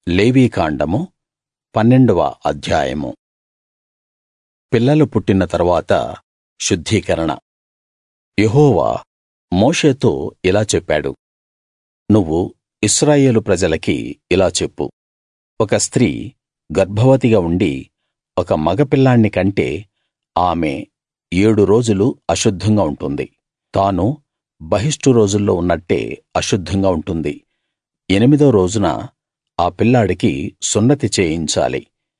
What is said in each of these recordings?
లేవీకాండము పన్నెండవ అధ్యాయము పిల్లలు పుట్టిన తరువాత శుద్ధీకరణ యెహోవా మోషేతో ఇలా చెప్పాడు నువ్వు ఇశ్రాయేలు ప్రజలకి ఇలా చెప్పు ఒక స్త్రీ గర్భవతిగా ఉండి ఒక మగ పిల్లాణ్ణి కంటే ఆమె ఏడు రోజులు అశుద్ధంగా ఉంటుంది తాను బహిష్టు రోజుల్లో ఉన్నట్టే అశుద్ధంగా ఉంటుంది ఎనిమిదో రోజున ఆ పిల్లాడికి సున్నతి చేయించాలి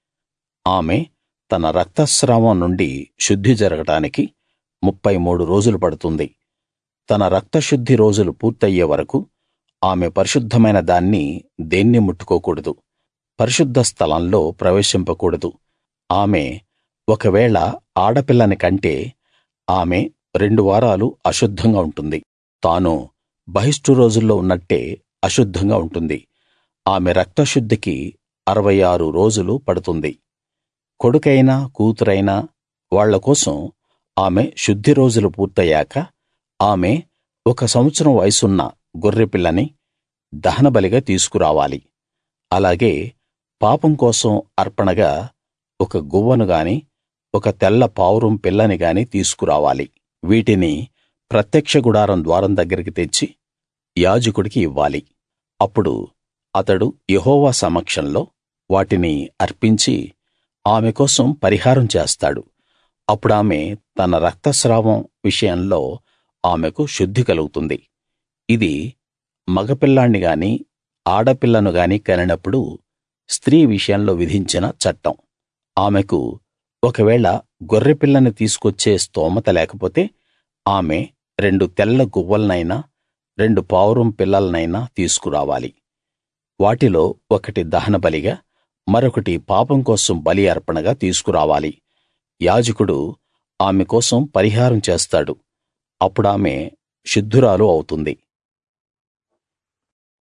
ఆమె తన రక్తస్రావం నుండి శుద్ధి జరగడానికి ముప్ఫై మూడు రోజులు పడుతుంది తన రక్తశుద్ధి రోజులు పూర్తయ్యే వరకూ ఆమె పరిశుద్ధమైన దాన్ని దేన్నీ ముట్టుకోకూడదు పరిశుద్ధ స్థలంలో ప్రవేశింపకూడదు ఆమె ఒకవేళ ఆడపిల్లని కంటే ఆమె రెండు వారాలు అశుద్ధంగా ఉంటుంది తాను బహిష్టు రోజుల్లో ఉన్నట్టే అశుద్ధంగా ఉంటుంది ఆమె రక్తశుద్ధికి అరవై ఆరు రోజులు పడుతుంది కొడుకైనా కూతురైనా వాళ్ళ కోసం ఆమె శుద్ధి రోజులు పూర్తయ్యాక ఆమె ఒక సంవత్సరం వయసున్న గొర్రెపిల్లని దహనబలిగా తీసుకురావాలి అలాగే పాపం కోసం అర్పణగా ఒక గువ్వను గాని ఒక తెల్ల పావురం పిల్లని గాని తీసుకురావాలి వీటిని ప్రత్యక్ష గుడారం ద్వారం దగ్గరికి తెచ్చి యాజకుడికి ఇవ్వాలి అప్పుడు అతడు యెహోవా సమక్షంలో వాటిని అర్పించి ఆమె కోసం పరిహారం చేస్తాడు అప్పుడామె తన రక్తస్రావం విషయంలో ఆమెకు శుద్ధి కలుగుతుంది ఇది మగపిల్లాణ్ణి గాని ఆడపిల్లను గాని కనినప్పుడు స్త్రీ విషయంలో విధించిన చట్టం ఆమెకు ఒకవేళ గొర్రెపిల్లని తీసుకొచ్చే స్తోమత లేకపోతే ఆమె రెండు తెల్ల గువ్వలనైనా రెండు పావురం పిల్లలనైనా తీసుకురావాలి వాటిలో ఒకటి దహనబలిగా మరొకటి పాపం కోసం బలి అర్పణగా తీసుకురావాలి యాజకుడు ఆమె కోసం పరిహారం చేస్తాడు అప్పుడామె శుద్ధురాలు అవుతుంది